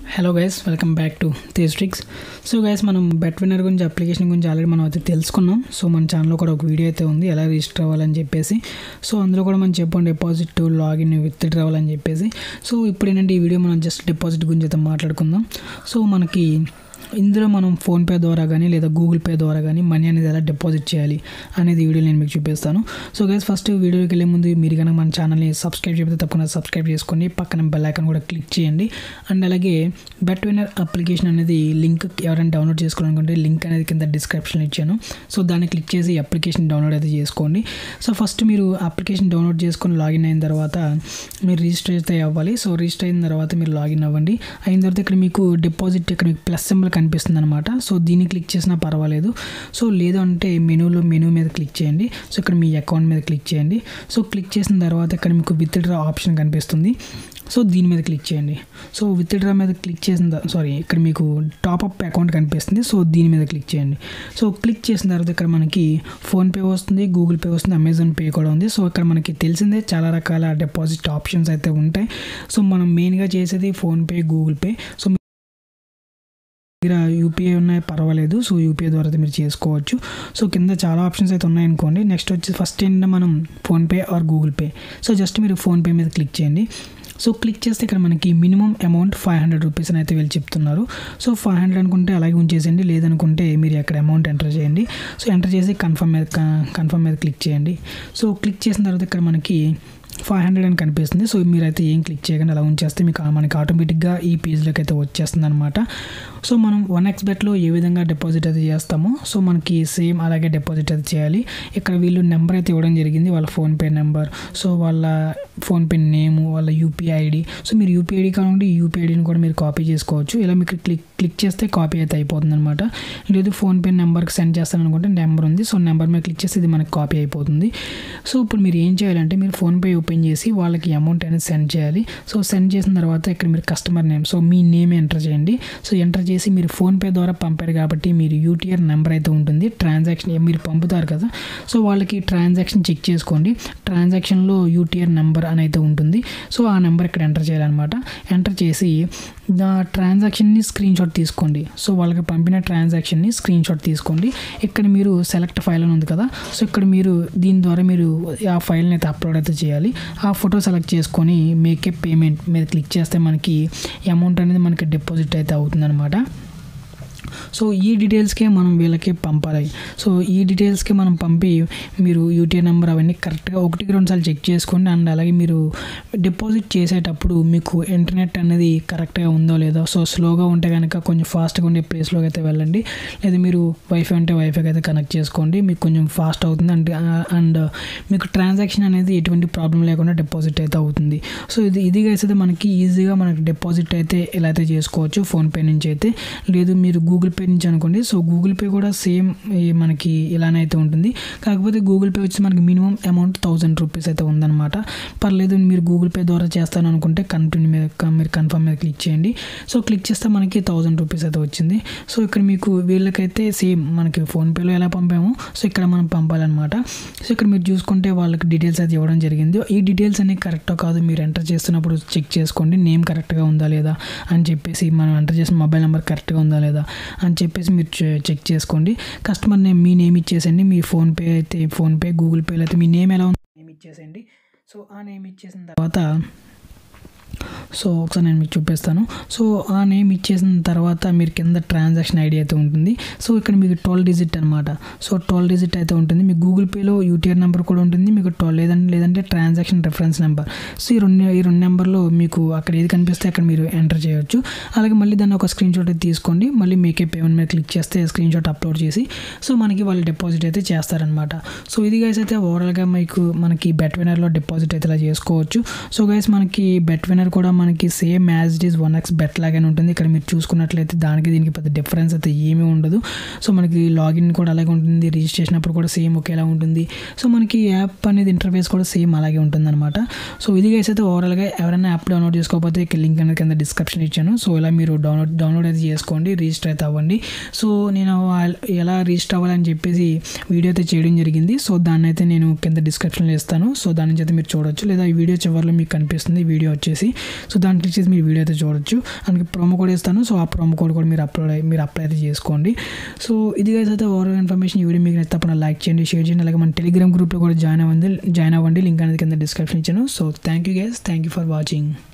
hello guys welcome back to Tej tricks so guys మనం bet winner గురించి application గురించి already మనం అయితే తెలుసుకున్నాం సో మన ఛానల్లో కూడా ఒక వీడియో అయితే ఉంది ఎలా రిజిస్టర్ అవ్వాలని చెప్పేసి సో అందులో కూడా మనం చెప్పాం డిపాజిట్ లాగిన్ విత్ డ్రావల్ అని చెప్పేసి సో ఇప్పుడు ఏంటంటే ఈ వీడియో మనం జస్ట్ డిపాజిట్ గురించి అయితే మాట్లాడుకుందాం సో మనకి ఇందులో మనం ఫోన్పే ద్వారా కానీ లేదా గూగుల్ పే ద్వారా కానీ మనీ అనేది ఎలా డిపాజిట్ చేయాలి అనేది వీడియో నేను మీకు చూపిస్తాను సో గైస్ ఫస్ట్ వీడియోకి వెళ్ళే ముందు మీరు కనుక మన ఛానల్ని సబ్స్క్రైబ్ చేయకపోతే తప్పకుండా సబ్స్క్రైబ్ చేసుకోండి పక్కన బెల్ ఐకాన్ కూడా క్లిక్ చేయండి అండ్ అలాగే బెట్ విన్నర్ అప్లికేషన్ అనేది లింక్ ఎవరైనా డౌన్లోడ్ చేసుకోవాలనుకుంటే లింక్ అనేది కింద డిస్క్రిప్షన్లో ఇచ్చాను సో దాన్ని క్లిక్ చేసి అప్లికేషన్ డౌన్లోడ్ అయితే చేసుకోండి సో ఫస్ట్ మీరు అప్లికేషన్ డౌన్లోడ్ చేసుకొని లాగిన్ అయిన తర్వాత మీరు రిజిస్టర్ అయితే అవ్వాలి సో రిజిస్టర్ అయిన తర్వాత మీరు లాగిన్ అవ్వండి అయిన తర్వాత ఇక్కడ మీకు డిపాజిట్ ఇక్కడ మీకు ప్లస్ సింబల్ కనిపిస్తుంది అనమాట సో దీన్ని క్లిక్ చేసినా పర్వాలేదు సో లేదు అంటే మెనూలో మెనూ మీద క్లిక్ చేయండి సో ఇక్కడ మీ అకౌంట్ మీద క్లిక్ చేయండి సో క్లిక్ చేసిన తర్వాత ఇక్కడ మీకు విత్ డ్రా ఆప్షన్ కనిపిస్తుంది సో దీని మీద క్లిక్ చేయండి సో విత్ డ్రా మీద క్లిక్ చేసిన సారీ ఇక్కడ మీకు టాప్అప్ అకౌంట్ కనిపిస్తుంది సో దీని మీద క్లిక్ చేయండి సో క్లిక్ చేసిన తర్వాత ఇక్కడ మనకి ఫోన్పే వస్తుంది గూగుల్ పే వస్తుంది అమెజాన్ పే కూడా ఉంది సో ఇక్కడ మనకి తెలిసిందే చాలా రకాల డిపాజిట్ ఆప్షన్స్ అయితే ఉంటాయి సో మనం మెయిన్గా చేసేది ఫోన్పే గూగుల్ పే సో దగ్గర యూపీఐ ఉన్నాయి పర్వాలేదు సో యూపీఐ ద్వారా అయితే మీరు చేసుకోవచ్చు సో కింద చాలా ఆప్షన్స్ అయితే ఉన్నాయనుకోండి నెక్స్ట్ వచ్చి ఫస్ట్ ఏంటంటే మనం PhonePe or Google Pay so just మీరు ఫోన్పే మీద క్లిక్ చేయండి సో క్లిక్ చేస్తే ఇక్కడ మనకి minimum amount five hundred rupees అని అయితే వీళ్ళు చెప్తున్నారు సో ఫైవ్ హండ్రెడ్ అనుకుంటే అలాగే ఉంచేసేయండి లేదనుకుంటే మీరు అక్కడ అమౌంట్ ఎంటర్ చేయండి సో ఎంటర్ చేసి కన్ఫర్మ్ మీద కన్ఫర్మ్ మీద క్లిక్ చేయండి సో క్లిక్ చేసిన తర్వాత ఇక్కడ మనకి ఫైవ్ హండ్రెడ్ అని కనిపిస్తుంది సో మీరైతే ఏం క్లిక్ చేయకుండా అలా ఉంచేస్తే మీకు మనకి ఆటోమేటిక్గా ఈ పేజ్లోకి అయితే వచ్చేస్తుంది అనమాట సో మనం వన్ ఎక్స్ బెట్లో ఏ విధంగా డిపాజిట్ అయితే చేస్తామో సో మనకి సేమ్ అలాగే డిపాజిట్ అయితే చేయాలి ఇక్కడ వీళ్ళు నెంబర్ అయితే ఇవ్వడం జరిగింది వాళ్ళ ఫోన్పే నెంబర్ సో వాళ్ళ ఫోన్పే నేము వాళ్ళ యూపీఐ ఐడి సో మీరు యూపీఐ ఐడి కావాలంటే యూపీఐ ఐడిని కూడా మీరు కాపీ చేసుకోవచ్చు ఇలా మీకు క్లిక్ క్లిక్ చేస్తే కాపీ అయితే అయిపోతుంది అనమాట లేదు ఫోన్పే నెంబర్కి సెండ్ చేస్తాను అనుకుంటే నెంబర్ ఉంది సో నెంబర్ మీద క్లిక్ చేస్తే ఇది మనకి కాపీ అయిపోతుంది సో ఇప్పుడు మీరు ఏం చేయాలంటే మీరు ఫోన్పే ఓపెన్ చేసి వాళ్ళకి అమౌంట్ అనేది సెండ్ చేయాలి సో సెండ్ చేసిన తర్వాత ఇక్కడ మీరు కస్టమర్ నేమ్ సో మీ నేమ్ ఎంటర్ చేయండి సో ఎంటర్ చేసి మీరు ఫోన్పే ద్వారా పంపారు కాబట్టి మీరు యూటీఆర్ నెంబర్ అయితే ఉంటుంది ట్రాన్సాక్షన్ మీరు పంపుతారు కదా సో వాళ్ళకి ట్రాన్సాక్షన్ చెక్ చేసుకోండి ట్రాన్సాక్షన్లో యూటీఆర్ నెంబర్ అని అయితే ఉంటుంది సో ఆ నెంబర్ ఇక్కడ ఎంటర్ చేయాలన్నమాట ఎంటర్ చేసి ఆ ట్రాన్సాక్షన్ని స్క్రీన్ షాట్ తీసుకోండి సో వాళ్ళకి పంపిన ట్రాన్సాక్షన్ని స్క్రీన్ షాట్ తీసుకోండి ఇక్కడ మీరు సెలెక్ట్ ఫైల్ అని ఉంది కదా సో ఇక్కడ మీరు దీని ద్వారా మీరు ఆ ఫైల్ని అయితే అప్లోడ్ అయితే చేయాలి ఆ ఫోటో సెలెక్ట్ చేసుకొని మేకే పేమెంట్ మీద క్లిక్ చేస్తే మనకి అమౌంట్ అనేది మనకి డిపాజిట్ అయితే అవుతుందన్నమాట సో ఈ డీటెయిల్స్కే మనం వీళ్ళకి పంపాలి సో ఈ డీటెయిల్స్కి మనం పంపి మీరు యూటీఐ నెంబర్ అవన్నీ కరెక్ట్గా ఒకటికి రెండు సార్లు చెక్ చేసుకోండి అండ్ అలాగే మీరు డిపాజిట్ చేసేటప్పుడు మీకు ఇంటర్నెట్ అనేది కరెక్ట్గా ఉందో లేదో సో స్లోగా ఉంటే కనుక కొంచెం ఫాస్ట్గా ఉండే ప్లేస్లోకి అయితే వెళ్ళండి లేదా మీరు వైఫై ఉంటే వైఫైకి అయితే కనెక్ట్ చేసుకోండి మీకు కొంచెం ఫాస్ట్ అవుతుంది అంటే అండ్ మీకు ట్రాన్సాక్షన్ అనేది ఎటువంటి ప్రాబ్లం లేకుండా డిపాజిట్ అయితే అవుతుంది సో ఇది ఇది అయితే మనకి ఈజీగా మనకి డిపాజిట్ అయితే ఇలా అయితే చేసుకోవచ్చు ఫోన్పే నుంచి అయితే లేదు మీరు గూగుల్ పే నుంచి అనుకోండి సో గూగుల్ పే కూడా సేమ్ మనకి ఇలానే అయితే ఉంటుంది కాకపోతే గూగుల్ పే వచ్చి మనకి మినిమం అమౌంట్ థౌజండ్ రూపీస్ అయితే ఉందన్నమాట పర్లేదు మీరు గూగుల్ పే ద్వారా చేస్తాను అనుకుంటే కంటిన్యూ మీద మీరు కన్ఫర్మ్ మీద క్లిక్ చేయండి సో క్లిక్ చేస్తే మనకి థౌజండ్ రూపీస్ అయితే వచ్చింది సో ఇక్కడ మీకు వీళ్ళకైతే సేమ్ మనకి ఫోన్పేలో ఎలా పంపామో సో ఇక్కడ మనం పంపాలన్నమాట సో ఇక్కడ మీరు చూసుకుంటే వాళ్ళకి డీటెయిల్స్ అయితే ఇవ్వడం జరిగింది ఈ డీటెయిల్స్ అన్ని కరెక్టో కాదు మీరు ఎంటర్ చేస్తున్నప్పుడు చెక్ చేసుకోండి నేమ్ కరెక్ట్గా ఉందా లేదా అని చెప్పేసి మనం ఎంటర్ చేసిన మొబైల్ నెంబర్ కరెక్ట్గా ఉందా లేదా అని చెప్పేసి మీరు చెక్ చేసుకోండి కస్టమర్ నేమ్ మీ నేమ్ ఇచ్చేసండి మీ ఫోన్పే అయితే ఫోన్పే గూగుల్ పేలో అయితే మీ నేమ్ ఎలా ఉంది నేమ్ ఇచ్చేసేయండి సో ఆ నేమ్ ఇచ్చేసిన తర్వాత సో ఒకసారి నేను మీకు చూపిస్తాను సో ఆ నేమ్ ఇచ్చేసిన తర్వాత మీరు కింద ట్రాన్సాక్షన్ ఐడి అయితే ఉంటుంది సో ఇక్కడ మీకు ట్వెల్వ్ డిజిట్ అనమాట సో ట్వెల్వ్ డిజిట్ అయితే ఉంటుంది మీకు గూగుల్ పేలో యూటీఆర్ నెంబర్ కూడా ఉంటుంది మీకు ట్వెల్వ్ లేదంటే లేదంటే ట్రాన్సాక్షన్ రెఫరెన్స్ నెంబర్ సో ఈ రెండు ఈ రెండు నెంబర్లో మీకు అక్కడ ఏది కనిపిస్తే అక్కడ మీరు ఎంటర్ చేయొచ్చు అలాగే మళ్ళీ దాన్ని ఒక స్క్రీన్ షాట్ అయితే తీసుకోండి మళ్ళీ మీకే పేమెంట్ మీద క్లిక్ చేస్తే స్క్రీన్ షాట్ అప్లోడ్ చేసి సో మనకి వాళ్ళు డిపాజిట్ అయితే చేస్తారనమాట సో ఇది గైస్ అయితే ఓవరాల్గా మీకు మనకి బెట్ వినర్లో డిపాజిట్ అయితే ఇలా చేసుకోవచ్చు సో గైస్ మనకి బెట్ వినర్ కూడా మనకి same as it is one X bet లాగానే ఉంటుంది ఇక్కడ మీరు చూసుకున్నట్లయితే దానికి దీనికి పెద్ద డిఫరెన్స్ అయితే ఏమీ ఉండదు సో మనకి లాగిన్ కూడా అలాగే ఉంటుంది రిజిస్ట్రేషన్ అప్పుడు కూడా సేమ్ ఒకేలా ఉంటుంది సో మనకి యాప్ అనేది ఇంటర్ఫేస్ కూడా సేమ్ అలాగే ఉంటుంది అనమాట సో ఇది గైస్ అయితే ఓవరాల్గా ఎవరైనా యాప్ డౌన్లోడ్ చేసుకోకపోతే లింక్ అనేది కింద డిస్క్రిప్షన్ ఇచ్చాను సో ఇలా మీరు డౌన్లోడ్ డౌన్లోడ్ అయితే చేసుకోండి రిజిస్టర్ అయితే అవ్వండి సో నేను ఎలా రిజిస్టర్ అవ్వాలని చెప్పేసి వీడియో అయితే చేయడం జరిగింది సో దాన్ని అయితే నేను కింద డిస్క్రిప్షన్లో ఇస్తాను సో దాని నుంచి అయితే మీరు చూడొచ్చు లేదా ఈ వీడియో చివరిలో మీకు కనిపిస్తుంది వీడియో వచ్చేసి సో దాన్ని క్లిక్ చేసి మీరు వీడియో అయితే చూడొచ్చు అందుకే ప్రోమో కోడ్ ఇస్తాను సో ఆ ప్రోమో కోడ్ కూడా మీరు అప్లోడ్ మీరు అప్లై అయితే చేసుకోండి సో ఇది గైస్ అయితే ఓవరాల్ ఇన్ఫర్మేషన్ ఈ వీడియో మీకు నచ్చితే తప్పకుండా లైక్ చేయండి షేర్ చేయండి అలాగే మన టెలిగ్రామ్ గ్రూప్లో కూడా జాయిన్ అవ్వండి జాయిన్ అవ్వండి లింక్ అనేది కింద డిస్క్రిప్షన్ ఇచ్చాను so thank you guys thank you for watching